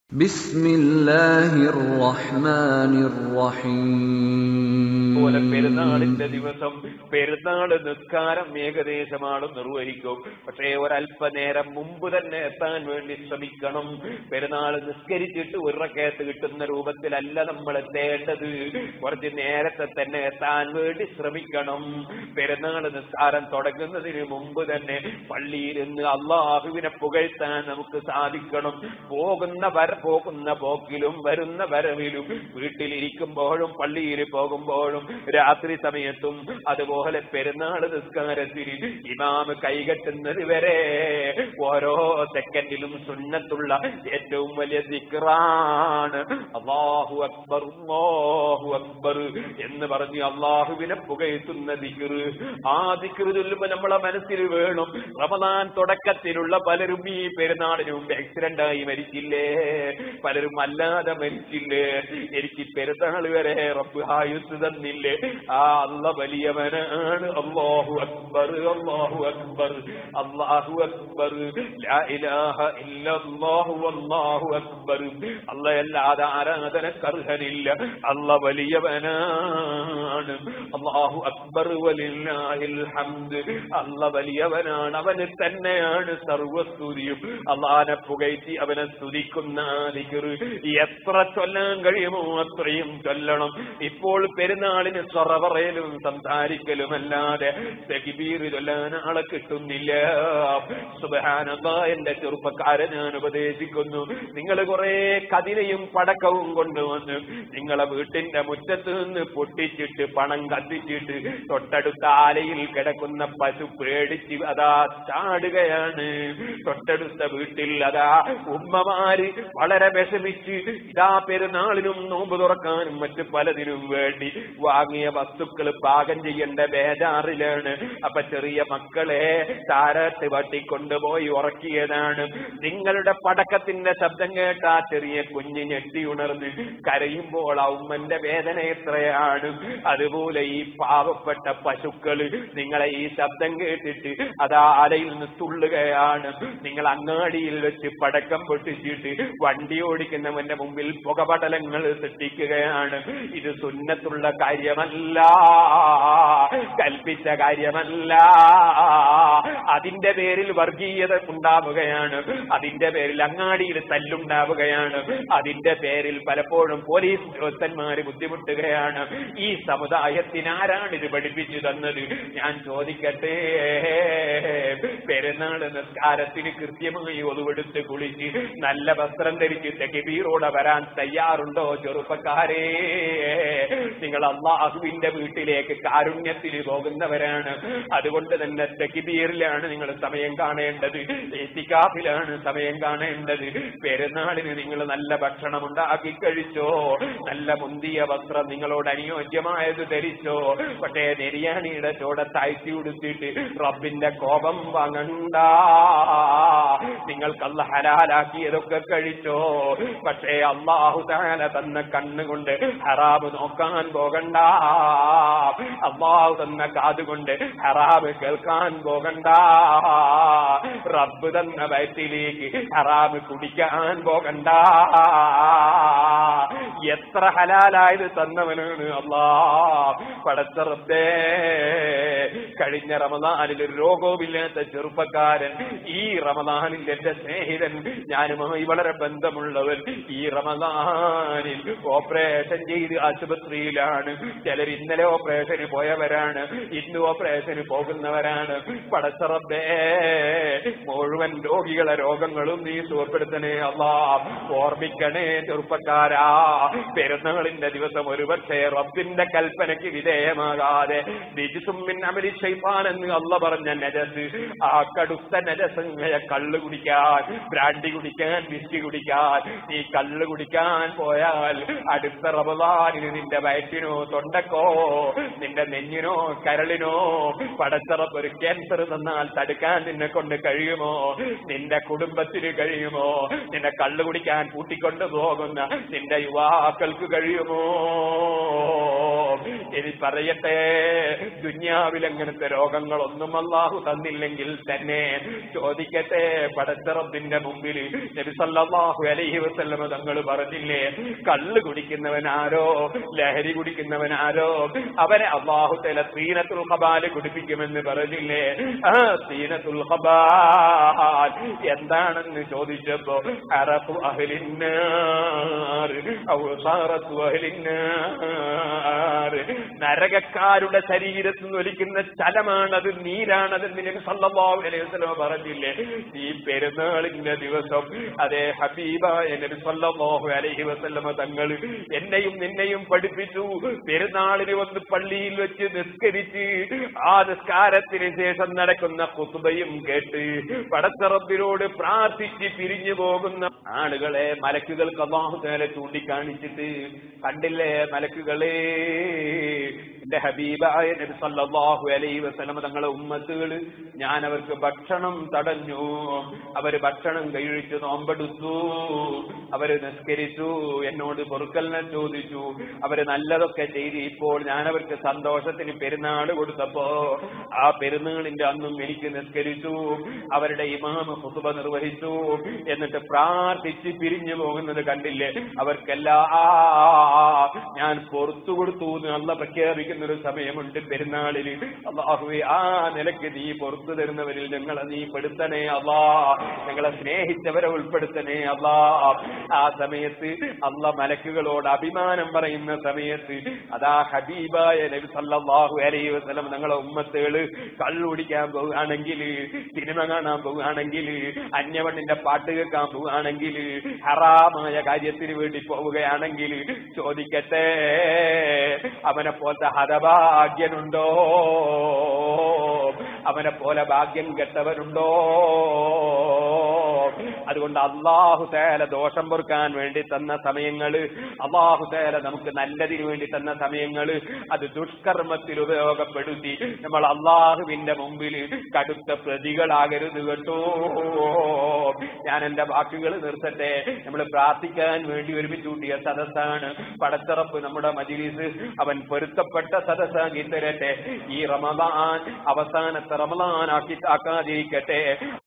بسم الله الرحمن പോലെ الرحيم പെരുന്നാളിന്റെ ദിവസം പെരുന്നാൾ നിസ്കാരം ഏകദേശമാണ് നിർവഹിക്കും പക്ഷേ ഒരല്പനേരം മുമ്പ് തന്നെ എത്താൻ വേണ്ടി ശ്രമിക്കണം പെരുന്നാൾ നിസ്കരിച്ചിട്ട് ഒരു റക്കയത്ത് കിട്ടുന്ന രൂപത്തിലല്ല നമ്മൾ എത്തേണ്ടത് കുറച്ച് നേരത്തെ തന്നെ എത്താൻ വേണ്ടി ശ്രമിക്കണം പെരുന്നാൾ നിസ്കാരം തുടങ്ങുന്നതിന് മുമ്പ് തന്നെ പള്ളിയിൽ നിന്ന് അള്ളാഹുവിനെ പുകഴ്ത്താൻ നമുക്ക് സാധിക്കണം പോകുന്ന വര പോകുന്ന പോക്കിലും വരുന്ന വരവിലും വീട്ടിലിരിക്കുമ്പോഴും പള്ളിയിൽ പോകുമ്പോഴും രാത്രി സമയത്തും അതുപോലെ പെരുന്നാൾ നിസ്കാരത്തിന് ഇമാമ് കൈകെട്ടുന്നത് വരെ ഓരോ സെക്കൻഡിലും സുന്നത്തുള്ള ഏറ്റവും വലിയ ദിക്റാണ് അള്ളാഹു അക്ബർ അള്ളാഹു അക്ബർ എന്ന് പറഞ്ഞ് അള്ളാഹുവിനെ പുകഴ്ത്തുന്ന ദിക്റ് ആ ദിക്റ് ചൊല്ലുമ്പോ നമ്മളെ മനസ്സിൽ വേണം റമദാൻ തുടക്കത്തിലുള്ള പലരും ഈ പെരുന്നാളിന് മുമ്പ് ആക്സിഡന്റ് ആയി മരിച്ചില്ലേ പലരും അല്ലാതെ മരിച്ചില്ലേ എനിക്ക് പെരുന്നാൾ വരെ റബ്ബ് ആയുസ് തന്നില്ലേ ആ അല്ല വലിയവനാണ് അള്ളാഹു അക്ബർ അള്ളാഹു അക്ബർ അള്ളാഹു അക്ബർ ലാ ഇലാഹ ഇല്ലല്ലാഹു അല്ലാഹു അക്ബർ അല്ലയല്ലാതെ ആരാധനക്ക് അർഹനില്ല അല്ല വലിയവനാണ് അള്ളാഹു അക്ബർ വലില്ലാഹിൽ ഹംദ് അല്ല വലിയവനാണ് അവന് തന്നെയാണ് സർവസ്തുതിയും അള്ളാനെ പുകഴ്ത്തി അവനെ സ്തുതിക്കുന്ന ദിക്റ് എത്ര ചൊല്ലാൻ കഴിയുമോ അത്രയും ചൊല്ലണം ഇപ്പോൾ പെരുന്നാളിന് സൊറ പറയലും സംസാരിക്കലുമല്ലാതെ തെകിബീർ ചൊല്ലാൻ ആളെ കിട്ടുന്നില്ല സുബഹാനന്ദ എന്റെ ചെറുപ്പക്കാരെ ഞാൻ ഉപദേശിക്കുന്നു നിങ്ങൾ കുറെ കതിരയും പടക്കവും കൊണ്ടുവന്ന് നിങ്ങളെ വീട്ടിന്റെ മുറ്റത്ത് നിന്ന് പൊട്ടിച്ചിട്ട് പണം കത്തിച്ചിട്ട് തൊട്ടടുത്ത ആലയിൽ കിടക്കുന്ന പശു പേടിച്ച് അതാ ചാടുകയാണ് തൊട്ടടുത്ത വീട്ടിൽ അതാ ഉമ്മമാര് വളരെ വിഷമിച്ച് ഇതാ പെരുന്നാളിനും നോമ്പ് തുറക്കാനും മറ്റു പലതിനും വേണ്ടി വാങ്ങിയ വസ്തുക്കൾ പാകം ചെയ്യേണ്ട ബേജാറിലാണ് അപ്പൊ ചെറിയ മക്കളെ താരത്ത് വട്ടിക്കൊണ്ടുപോയി ഉറക്കിയതാണ് നിങ്ങളുടെ പടക്കത്തിന്റെ ശബ്ദം കേട്ട ആ ചെറിയ കുഞ്ഞ് ഞെട്ടി ഉണർന്ന് കരയുമ്പോൾ ആ ഉമ്മന്റെ വേദന എത്രയാണ് അതുപോലെ ഈ പാവപ്പെട്ട പശുക്കള് നിങ്ങളെ ഈ ശബ്ദം കേട്ടിട്ട് അതാ ആലയിൽ നിന്ന് തുള്ളുകയാണ് നിങ്ങൾ അങ്ങാടിയിൽ വെച്ച് പടക്കം പൊട്ടിച്ചിട്ട് വണ്ടി ഓടിക്കുന്നവന്റെ മുമ്പിൽ പുകപടലങ്ങൾ സൃഷ്ടിക്കുകയാണ് ഇത് സുന്നത്തുള്ള കാര്യമല്ല കൽപ്പിച്ച കാര്യമല്ല അതിന്റെ പേരിൽ വർഗീയത ഉണ്ടാവുകയാണ് അതിന്റെ പേരിൽ അങ്ങാടിയിൽ തല്ലുണ്ടാവുകയാണ് അതിന്റെ പേരിൽ പലപ്പോഴും പോലീസ് ഉദ്യോഗസ്ഥന്മാര് ബുദ്ധിമുട്ടുകയാണ് ഈ സമുദായത്തിന് ആരാണ് ഇത് പഠിപ്പിച്ചു തന്നത് ഞാൻ ചോദിക്കട്ടെ പെരുന്നാൾ നിസ്കാരത്തിന് കൃത്യമായി ഒതുവെടുത്ത് കുളിച്ച് നല്ല വസ്ത്രം ധരിച്ച് തെക്കിബീറോടെ വരാൻ തയ്യാറുണ്ടോ ചെറുപ്പക്കാരെ നിങ്ങൾ അള്ളാഹുവിന്റെ വീട്ടിലേക്ക് കാരുണ്യത്തിന് പോകുന്നവരാണ് അതുകൊണ്ട് തന്നെ തെക്കിബീറിലാണ് നിങ്ങൾ സമയം കാണേണ്ടത് എത്തിക്കാഫിലാണ് സമയം കാണേണ്ടത് പെരുന്നാളിന് നിങ്ങൾ നല്ല ഭക്ഷണം ഉണ്ടാക്കി കഴിച്ചോ നല്ല മുന്തിയ വസ്ത്രം നിങ്ങളോട് അനുയോജ്യമായത് ധരിച്ചോ പക്ഷേ നെരിയാണിയുടെ ചോട താഴ്ത്തി ഉടുത്തിട്ട് റബ്ബിന്റെ കോപം വാങ്ങണ്ട നിങ്ങൾക്ക് ഹലാലാക്കിയതൊക്കെ കഴിച്ചോ പക്ഷേ അള്ളാഹു താല തന്ന കണ്ണുകൊണ്ട് ഹറാബ് നോക്കാൻ പോകണ്ട അള്ളാഹു തന്ന കാതുകൊണ്ട് ഹറാബ് കേൾക്കാൻ പോകണ്ട റബ്ബ് തന്ന വയറ്റിലേക്ക് ഹറാബ് കുടിക്കാൻ പോകണ്ട എത്ര ഹലാലായത് തന്നവനാണ് അള്ളാ പടച്ച റബ്ബേ കഴിഞ്ഞ റമദാനിൽ ഒരു രോഗവുമില്ലാത്ത ചെറുപ്പക്കാരൻ ഈ റമദാനിൽ എന്റെ സ്നേഹിതൻ ഞാനുമായി വളരെ ബന്ധമുള്ളവൻ ഈ റമദാനിൽ ഓപ്പറേഷൻ ചെയ്ത് ആശുപത്രിയിലാണ് ചിലർ ഇന്നലെ ഓപ്പറേഷന് പോയവരാണ് ഇന്ന് ഓപ്പറേഷന് പോകുന്നവരാണ് പടച്ചറബേ മുഴുവൻ രോഗികളെ രോഗങ്ങളും നീ സുഖപ്പെടുത്തണേ അല്ലാ ഓർമ്മിക്കണേ ചെറുപ്പക്കാരാ പെരുന്നാളിന്റെ ദിവസം ഒരുപക്ഷെ റബ്ബിന്റെ കൽപ്പനയ്ക്ക് വിധേയമാകാതെ ബിജുസുമ്മിൻ അമലി ഷൈഫാൻ എന്ന് അല്ല പറഞ്ഞ നജസ് ആ കടുത്ത നജസങ്ങയ കള്ള് കുടിക്കാൻ ബ്രാൻഡി കുടിക്കാൻ വിസ്കി കുടിക്കാൻ നീ കള്ള് കുടിക്കാൻ പോയാൽ അടുത്ത റമദാനിന് നിന്റെ വയറ്റിനോ തൊണ്ടക്കോ നിന്റെ നെഞ്ഞിനോ കരളിനോ പടച്ചറപ്പ് ഒരു ക്യാൻസർ തന്നാൽ തടുക്കാൻ നിന്നെ കൊണ്ട് കഴിയുമോ നിന്റെ കുടുംബത്തിന് കഴിയുമോ നിന്നെ കള്ളു കുടിക്കാൻ കൂട്ടിക്കൊണ്ടു പോകുന്ന നിന്റെ യുവാക്കൾക്ക് കഴിയുമോ ഇനി പറയട്ടെ ദുന്യാവിൽ അങ്ങനത്തെ രോഗങ്ങളൊന്നും അള്ളാഹു തന്നില്ലെങ്കിൽ തന്നെ ചോദിക്കട്ടെ പടച്ചറബിന്റെ മുമ്പിൽ നബി സല്ലല്ലാഹു അലൈഹി വസല്ലമ തങ്ങൾ പറഞ്ഞില്ലേ കള്ള് കുടിക്കുന്നവൻ ആരോ ലഹരി കുടിക്കുന്നവൻ ആരോ അവനെ അള്ളാഹു തല തീനത്തുൽ ഖബാല് കുടിപ്പിക്കുമെന്ന് പറഞ്ഞില്ലേ ആ തീനത്തുൽ ഖബാൽ എന്താണെന്ന് ചോദിച്ചപ്പോ അറഫു അഹ്ലിന്നാർ ഔസാറത്തു അഹ്ലിന്നാർ നരകക്കാരുടെ ശരീരത്തിൽ നിന്ന് ഒലിക്കുന്ന ചലമാണത് നീരാണതെന്ന് നബി സല്ലല്ലാഹു അലൈഹി വസല്ലം പറഞ്ഞില്ലേ ഈ പെരുന്നാളിന്റെ ദിവസം അതേ ഹബീബായ നബി സല്ലല്ലാഹു അലൈഹി വസല്ലമ തങ്ങൾ എന്നെയും നിന്നെയും പഠിപ്പിച്ചു പെരുന്നാളിന് വന്ന് പള്ളിയിൽ വെച്ച് നിസ്കരിച്ച് ആ നിസ്കാരത്തിന് ശേഷം നടക്കുന്ന കുത്തുബയും കേട്ട് പടച്ചറബിനോട് പ്രാർത്ഥിച്ച് പിരിഞ്ഞു പോകുന്ന ആളുകളെ മലക്കുകൾക്ക് അള്ളാഹു നേരെ ചൂണ്ടിക്കാണിച്ചിട്ട് കണ്ടില്ലേ മലക്കുകളെ എന്റെ ഹബീബായ നബി സല്ലല്ലാഹു അലൈഹി വസല്ലം തങ്ങളെ ഉമ്മത്തുകൾ ഞാൻ അവർക്ക് ഭക്ഷണം തടഞ്ഞു അവര് ഭക്ഷണം കഴിച്ചു നോമ്പെടുത്തു അവര് നിസ്കരിച്ചു എന്നോട് പൊറുക്കലിനെ ചോദിച്ചു അവര് നല്ലതൊക്കെ ചെയ്ത് ഇപ്പോൾ ഞാൻ അവർക്ക് സന്തോഷത്തിന് പെരുന്നാൾ കൊടുത്തപ്പോ ആ പെരുന്നാളിന്റെ അന്നും എനിക്ക് നിസ്കരിച്ചു അവരുടെ ഇമാമ കുത്തുബ നിർവഹിച്ചു എന്നിട്ട് പ്രാർത്ഥിച്ച് പിരിഞ്ഞു പോകുന്നത് കണ്ടില്ലേ അവർക്കെല്ലാം ഞാൻ പുറത്തു കൊടുത്തു എന്ന് അല്ല പ്രഖ്യാപിക്കുന്ന ഒരു സമയമുണ്ട് പെരുന്നാളിൽ അള്ളാഹുവെ ആ നിലയ്ക്ക് നീ പുറത്തു തരുന്നവരിൽ ഞങ്ങളെ നീ പെടുത്തണേ അള്ളാ ഞങ്ങളെ സ്നേഹിച്ചവരെ ഉൾപ്പെടുത്തണേ അള്ളാ ആ സമയത്ത് അല്ല മലക്കുകളോട് അഭിമാനം പറയുന്ന സമയത്ത് അതാ ഹബീബായ നബി സല്ലല്ലാഹു അലൈഹി വസല്ലം ഞങ്ങളെ ഉമ്മത്തുകള് കള്ളുടിക്കാൻ പോവുകയാണെങ്കിൽ സിനിമ കാണാൻ പോവുകയാണെങ്കിൽ അന്യവണ്ണിന്റെ പാട്ട് കേൾക്കാൻ പോവുകയാണെങ്കിൽ ഹറാമായ കാര്യത്തിന് വേണ്ടി പോവുകയാണെങ്കിൽ ചോദിക്കട്ടെ അവനെ പോലത്തെ ഹതഭാഗ്യനുണ്ടോ അവനെ പോലെ ഭാഗ്യം കെട്ടവനുണ്ടോ അതുകൊണ്ട് അള്ളാഹു തേല ദോഷം പൊറുക്കാൻ വേണ്ടി തന്ന സമയങ്ങള് അള്ളാഹു തേല നമുക്ക് നല്ലതിന് വേണ്ടി തന്ന സമയങ്ങള് അത് ദുഷ്കർമ്മത്തിൽ ഉപയോഗപ്പെടുത്തി നമ്മൾ അള്ളാഹുവിന്റെ മുമ്പിൽ കടുത്ത പ്രതികളാകരുത് കേട്ടോ ഞാൻ എന്റെ വാക്കുകൾ നിർത്തട്ടെ നമ്മൾ പ്രാർത്ഥിക്കാൻ വേണ്ടി ഒരുമിച്ച് കൂട്ടിയ സദസ്സാണ് പടത്തിറപ്പ് നമ്മുടെ മജിലിസ് അവൻ പൊരുത്തപ്പെട്ട സദസ്സാക്കി തരട്ടെ ഈ റമദാൻ അവസാനത്തെ റമദാൻ ആക്കി ആക്കാതിരിക്കട്ടെ